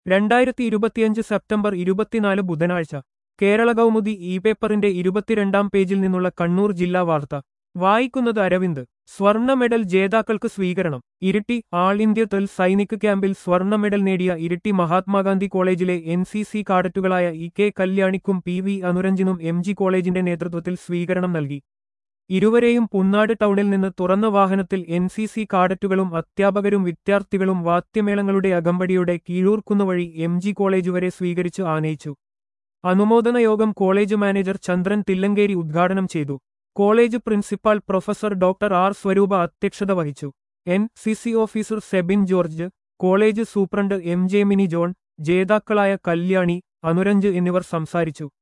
രണ്ടായിരത്തി ഇരുപത്തിയഞ്ച് സെപ്റ്റംബർ ഇരുപത്തിനാല് ബുധനാഴ്ച കേരള കൗമുദി ഇ പേപ്പറിന്റെ ഇരുപത്തിരണ്ടാം പേജിൽ നിന്നുള്ള കണ്ണൂർ ജില്ലാ വാർത്ത വായിക്കുന്നത് അരവിന്ദ് സ്വർണ്ണ മെഡൽ ജേതാക്കൾക്ക് സ്വീകരണം ഇരിട്ടി ആൾ ഇന്ത്യ തൊൽ സൈനിക് ക്യാമ്പിൽ സ്വർണ്ണ മെഡൽ നേടിയ ഇരിട്ടി മഹാത്മാഗാന്ധി കോളേജിലെ എൻ സി സി കാഡറ്റുകളായ ഇ കെ കല്യാണിക്കും പി വി അനുരഞ്ജനും എം ജി കോളേജിന്റെ നേതൃത്വത്തിൽ സ്വീകരണം നൽകി ഇരുവരെയും പുന്നാട് ടൗണിൽ നിന്ന് തുറന്ന വാഹനത്തിൽ എൻ സി സി കാഡറ്റുകളും അധ്യാപകരും വിദ്യാർത്ഥികളും വാദ്യമേളങ്ങളുടെ അകമ്പടിയോടെ കീഴൂർക്കുന്ന് വഴി എം ജി കോളേജ് വരെ സ്വീകരിച്ച് ആനയിച്ചു അനുമോദന യോഗം കോളേജ് മാനേജർ ചന്ദ്രൻ തില്ലങ്കേരി ഉദ്ഘാടനം ചെയ്തു college principal professor doctor R Swaroopa അധ്യക്ഷത വഹിച്ചു N C C officer Sebin George college superintendent M J Mini John ജേതാക്കളായ കല്യാണി അനുരഞ്ജ് എന്നിവർ സംസാരിച്ചു